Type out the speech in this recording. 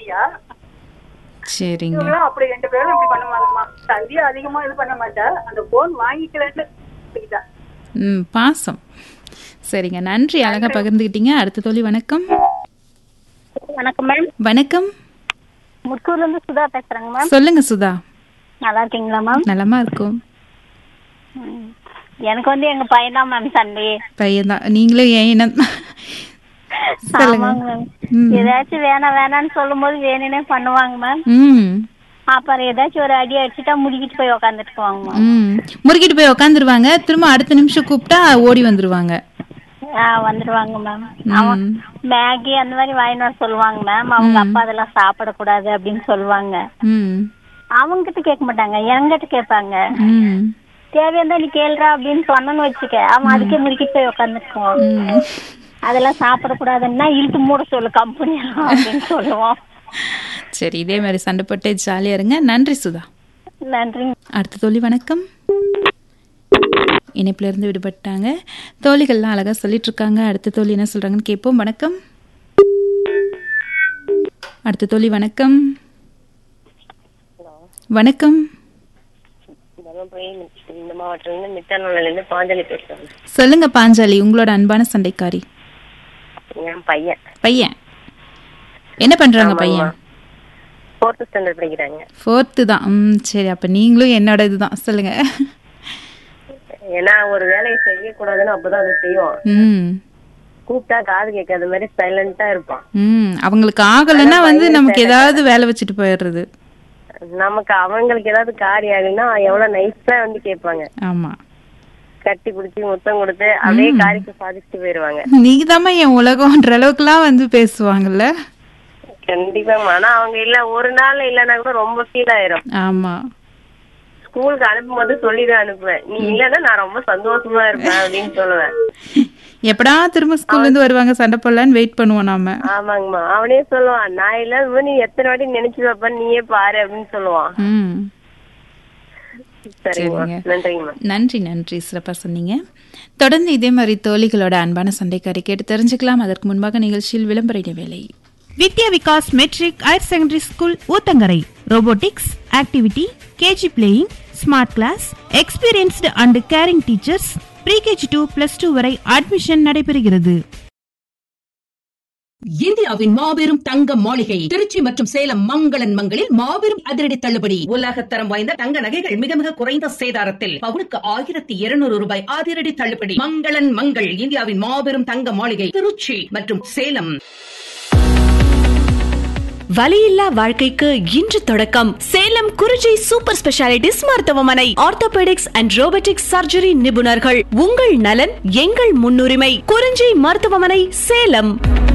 சந்தியா சரிங்க இவங்களும் அப்படி ரெண்டு பேரும் இப்படி பண்ணுவாங்கம்மா சந்தியா அதிகமா இது பண்ண மாட்டா அந்த போன் வாங்கிக்கலன்னு சொல்லிட்டா. ம் பாசம் சரிங்க நன்றி அழகா பகிர்ந்துக்கிட்டீங்க அடுத்த தோழி வணக்கம் வணக்கம் மேம் வணக்கம் முட்கூர்ல இருந்து சுதா பேசுறேங்க மேம் சொல்லுங்க சுதா நல்லா இருக்கீங்களா மேம் நலமா இருக்கும் ம். எனக்கு வந்து எங்க பையன் தான் மேம் சண்டே பையன் தான் நீங்களும் ஏன் இனம் சொல்லுங்க ஆமாங்க மேம் ம். ஏதாச்சும் வேணாம் வேணாம்னு சொல்லும் போது வேணும்னே பண்ணுவாங்க மேம் ம் அப்புறம் ஏதாச்சும் ஒரு அடி அடிச்சுட்டா முடிக்கிட்டு போய் உக்காந்துட்டுக்குவாங்க மேம் ம் முறுக்கிட்டு போய் உக்காந்துருவாங்க திரும்ப அடுத்த நிமிஷம் கூப்பிட்டா ஓடி வந்துருவாங்க ஆ வந்துருவாங்க மேம் அவன் ம். மேகி அந்த மாதிரி வாங்கிட்டு வர சொல்லுவாங்க மேம் அவங்க அப்பா அதெல்லாம் சாப்பிடக்கூடாது அப்படின்னு சொல்லுவாங்க ம் அவங்க கிட்ட கேட்க மாட்டாங்க என்கிட்ட கேட்பாங்க ம் தேவையா நீ கேளுடா அப்படின்னு சொன்னேன்னு வச்சுக்க அவன் அதுக்கே முறுக்கிட்டு போய் உக்காந்துக்குவான் ம் அதெல்லாம் சாப்பிடக்கூடாதுன்னா இழுத்து மூட சொல்லு கம்பெனி அப்படின்னு சொல்லுவோம் சரி இதே மாதிரி சண்டை போட்டு ஜாலியா இருங்க நன்றி சுதா நன்றிங்க அடுத்த தோழி வணக்கம் இணைப்புல இருந்து விடுபட்டாங்க தோழிகள்லாம் அழகா சொல்லிட்டு இருக்காங்க அடுத்த தோழி என்ன சொல்றாங்கன்னு கேட்போம் வணக்கம் அடுத்த தோழி வணக்கம் வணக்கம் தருமபுரி இந்த மாவட்டத்துல மித்தநூலில இருந்து பாஞ்சலி பேசுறேன் சொல்லுங்க பாஞ்சாலி உங்களோட அன்பான சண்டைக்காரி என் பையன் பையன் என்ன பண்றாங்க பையன் ஃபோர்த் ஸ்டாண்டர்ட் படிக்கிறாங்க ஃபோர்த்து தான் ம் சரி அப்ப நீங்களும் என்னோட இதுதான் சொல்லுங்க ஏன்னா ஒரு வேலையை செய்யக்கூடாதுன்னு அப்பதான் அதை செய்வோம் ம் கூப்பிட்டா காது கேட்காத மாதிரி சைலண்டா இருப்பான் ம் அவங்களுக்கு ஆகலைன்னா வந்து நமக்கு ஏதாவது வேலை வச்சுட்டு போயிடுறது நமக்கு அவங்களுக்கு ஏதாவது காரியம் ஆகுன்னா எவ்வளவு நைஸா வந்து கேட்பாங்க ஆமா கட்டி பிடிச்சி முத்தம் கொடுத்து அப்படியே காரியத்தை சாதிச்சுட்டு போயிருவாங்க நீங்க என் உலகம்ன்ற அளவுக்குலாம் வந்து பேசுவாங்கல்ல கண்டிப்பா ஆனா அவங்க இல்ல ஒரு நாள் இல்லைன்னா கூட ரொம்ப ஃபீல் ஆயிரும் ஆமா ஸ்கூலுக்கு அனுப்பும்போது சொல்லிதான் அனுப்புவேன் நீ இல்லன்னா நான் ரொம்ப சந்தோஷமா இருப்பேன் அப்படின்னு சொல்லுவேன் எப்படா திரும்ப ஸ்கூல்ல இருந்து வருவாங்க சண்டை போடலான்னு வெயிட் பண்ணுவோம் நாம ஆமாங்கம்மா அவனே சொல்லுவான் நான் இல்லாத நீ எத்தனை வாட்டி நினைச்சு வைப்ப நீயே பாரு அப்படின்னு சொல்லுவான் ம் சரிங்கம்மா சரிங்க. நன்றிங்கம்மா நன்றி நன்றி சிறப்பா சொன்னீங்க தொடர்ந்து இதே மாதிரி தோழிகளோட அன்பான சண்டைக்காரி கேட்டு தெரிஞ்சுக்கலாம் அதற்கு முன்பாக நிகழ்ச்சியில் விளம்பர இடைவேளை Vidya Vikas matric higher secondary school Uthangarai robotics activity KG playing smart class experienced and caring teachers pre KG two plus two வரை அட்மிஷன் நடைபெறுகிறது இந்தியாவின் மாபெரும் தங்க மாளிகை திருச்சி மற்றும் சேலம் மங்களன் மங்களில் மாபெரும் அதிரடி தள்ளுபடி உலகத்தரம் வாய்ந்த தங்க நகைகள் மிக மிக குறைந்த சேதாரத்தில் பவுனுக்கு ஆயிரத்தி இருநூறு ரூபாய் அதிரடி தள்ளுபடி மங்களன் மங்கள் இந்தியாவின் மாபெரும் தங்க மாளிகை திருச்சி மற்றும் சேலம் வலியில்லா வாழ்க்கைக்கு இன்று தொடக்கம் சேலம் குறிஞ்சி சூப்பர் ஸ்பெஷாலிட்டிஸ் மருத்துவமனை ஆர்த்தோபெடிக்ஸ் அண்ட் ரோபோட்டிக்ஸ் சர்ஜரி நிபுணர்கள் உங்கள் நலன் எங்கள் முன்னுரிமை குறிஞ்சி மருத்துவமனை சேலம்